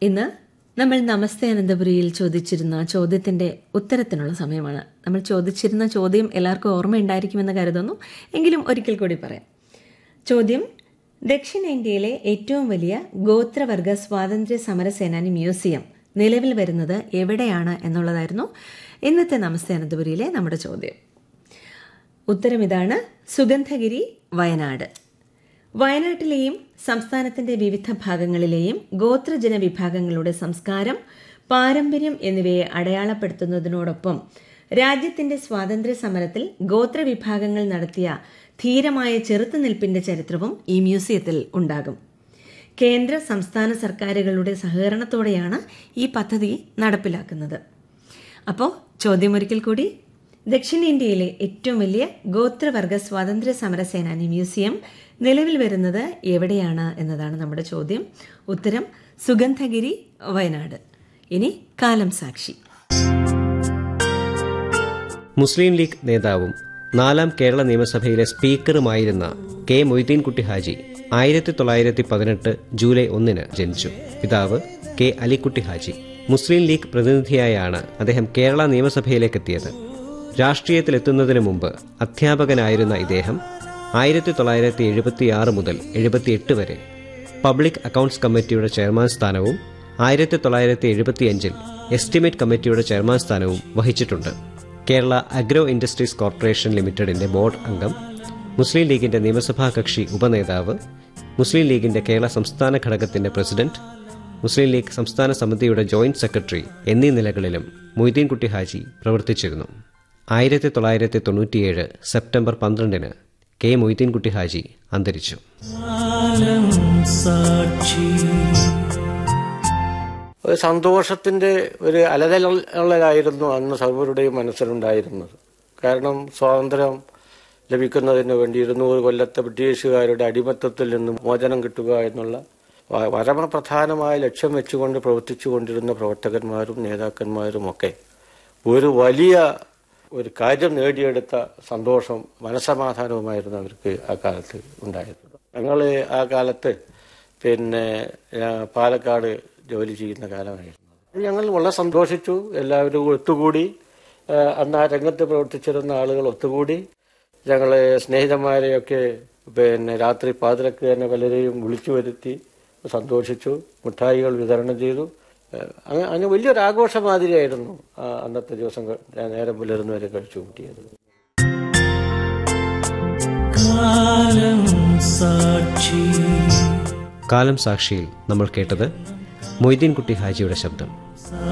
ഇന്ന് നമ്മൾ നമസ്തേ അനന്തപുരിയിൽ ചോദിച്ചിരുന്ന ചോദ്യത്തിന്റെ ഉത്തരത്തിനുള്ള സമയമാണ് നമ്മൾ ചോദിച്ചിരുന്ന ചോദ്യം എല്ലാവർക്കും ഓർമ്മയുണ്ടായിരിക്കുമെന്ന് കരുതുന്നു എങ്കിലും ഒരിക്കൽ കൂടി പറയാം ചോദ്യം ദക്ഷിണേന്ത്യയിലെ ഏറ്റവും വലിയ ഗോത്രവർഗ സ്വാതന്ത്ര്യ സമര സേനാനി മ്യൂസിയം നിലവിൽ വരുന്നത് എവിടെയാണ് എന്നുള്ളതായിരുന്നു ഇന്നത്തെ നമസ്തേ അനന്തപുരിയിലെ നമ്മുടെ ചോദ്യം ഉത്തരം ഇതാണ് സുഗന്ധഗിരി വയനാട് വയനാട്ടിലെയും സംസ്ഥാനത്തിന്റെ വിവിധ ഭാഗങ്ങളിലെയും ഗോത്രജന വിഭാഗങ്ങളുടെ സംസ്കാരം പാരമ്പര്യം എന്നിവയെ അടയാളപ്പെടുത്തുന്നതിനോടൊപ്പം രാജ്യത്തിന്റെ സ്വാതന്ത്ര്യ സമരത്തിൽ ഗോത്രവിഭാഗങ്ങൾ നടത്തിയ ധീരമായ ചെറുത്തുനിൽപ്പിന്റെ ചരിത്രവും ഈ മ്യൂസിയത്തിൽ ഉണ്ടാകും കേന്ദ്ര സംസ്ഥാന സർക്കാരുകളുടെ സഹകരണത്തോടെയാണ് ഈ പദ്ധതി നടപ്പിലാക്കുന്നത് അപ്പോൾ ചോദ്യം ഒരിക്കൽ കൂടി ദക്ഷിണേന്ത്യയിലെ ഏറ്റവും വലിയ ഗോത്രവർഗ സ്വാതന്ത്ര്യ സമര സേനാനി മ്യൂസിയം നിലവിൽ വരുന്നത് എവിടെയാണ് എന്നതാണ് നമ്മുടെ ചോദ്യം ഉത്തരം സുഗന്ധഗിരി വയനാട് ഇനി കാലം സാക്ഷി മുസ്ലിം ലീഗ് നേതാവും നാലാം കേരള നിയമസഭയിലെ സ്പീക്കറുമായിരുന്ന കെ മൊയ്തീൻകുട്ടി ഹാജി ആയിരത്തി തൊള്ളായിരത്തി പതിനെട്ട് ജൂലൈ ഒന്നിന് ജനിച്ചു പിതാവ് കെ അലിക്കുട്ടി ഹാജി മുസ്ലിം ലീഗ് പ്രതിനിധിയായാണ് അദ്ദേഹം കേരള നിയമസഭയിലേക്കെത്തിയത് രാഷ്ട്രീയത്തിലെത്തുന്നതിന് മുമ്പ് അധ്യാപകനായിരുന്ന ഇദ്ദേഹം ആയിരത്തി തൊള്ളായിരത്തി എഴുപത്തിയാറ് മുതൽ എഴുപത്തിയെട്ട് വരെ പബ്ലിക് അക്കൗണ്ട്സ് കമ്മിറ്റിയുടെ ചെയർമാൻ സ്ഥാനവും ആയിരത്തി തൊള്ളായിരത്തി എഴുപത്തിയഞ്ചിൽ എസ്റ്റിമേറ്റ് കമ്മിറ്റിയുടെ ചെയർമാൻ സ്ഥാനവും വഹിച്ചിട്ടുണ്ട് കേരള അഗ്രോ ഇൻഡസ്ട്രീസ് കോർപ്പറേഷൻ ലിമിറ്റഡിന്റെ ബോർഡ് അംഗം മുസ്ലിം ലീഗിന്റെ നിയമസഭാ കക്ഷി ഉപനേതാവ് മുസ്ലിം ലീഗിന്റെ കേരള സംസ്ഥാന ഘടകത്തിന്റെ പ്രസിഡന്റ് മുസ്ലിം ലീഗ് സംസ്ഥാന സമിതിയുടെ ജോയിന്റ് സെക്രട്ടറി എന്നീ നിലകളിലും മൊയ്തീൻകുട്ടി ഹാജി പ്രവർത്തിച്ചിരുന്നു ആയിരത്തി തൊള്ളായിരത്തി തൊണ്ണൂറ്റിയേഴ് സെപ്റ്റംബർ പന്ത്രണ്ടിന് കെ മൊയ്തീൻകുട്ടി ഹാജി അന്തരിച്ചു ഒരു സന്തോഷത്തിന്റെ ഒരു അലതലായിരുന്നു അന്ന് സർവരുടെയും മനസ്സിലുണ്ടായിരുന്നത് കാരണം സ്വാതന്ത്ര്യം ലഭിക്കുന്നതിന് വേണ്ടി ഇരുന്നൂറ് കൊല്ലത്തെ ബ്രിട്ടീഷുകാരുടെ അടിമത്തത്തിൽ നിന്ന് മോചനം കിട്ടുക എന്നുള്ള വ- പരമപ്രധാനമായ ലക്ഷ്യം വെച്ചുകൊണ്ട് പ്രവർത്തിച്ചുകൊണ്ടിരുന്ന പ്രവർത്തകന്മാരും നേതാക്കന്മാരും ഒക്കെ ഒരു വലിയ ഒരു കാര്യം നേടിയെടുത്ത സന്തോഷം മനസമാധാനവുമായിരുന്നു അവർക്ക് ആ കാലത്ത് ഉണ്ടായിരുന്നത് ഞങ്ങൾ ആ കാലത്ത് പിന്നെ ആ, പാലക്കാട് ജോലി ചെയ്യുന്ന കാലമായിരുന്നു ഞങ്ങൾ വളരെ സന്തോഷിച്ചു എല്ലാവരും ഒത്തുകൂടി ആ, അന്ന് ആ രംഗത്ത് പ്രവർത്തിച്ചിരുന്ന ആളുകൾ ഒത്തുകൂടി ഞങ്ങളെ സ്നേഹിതന്മാരെയൊക്കെ പിന്നെ രാത്രി പാതിരക്ക് തന്നെ പലരെയും വിളിച്ചു വരുത്തി സന്തോഷിച്ചു മിഠായികൾ വിതരണം ചെയ്തു ഏഹ് അങ്ങ- അങ്ങനെ വലിയൊരു ആഘോഷ മാതിരിയായിരുന്നു ആ അന്നത്തെ ദിവസം ക- ഞാൻ നേരം പുലരുന്നവരെ കഴിച്ചു കൂട്ടിയത് കാലം സാക്ഷിയിൽ നമ്മൾ കേട്ടത് മൊയ്തീൻകുട്ടി ഹാജിയുടെ ശബ്ദം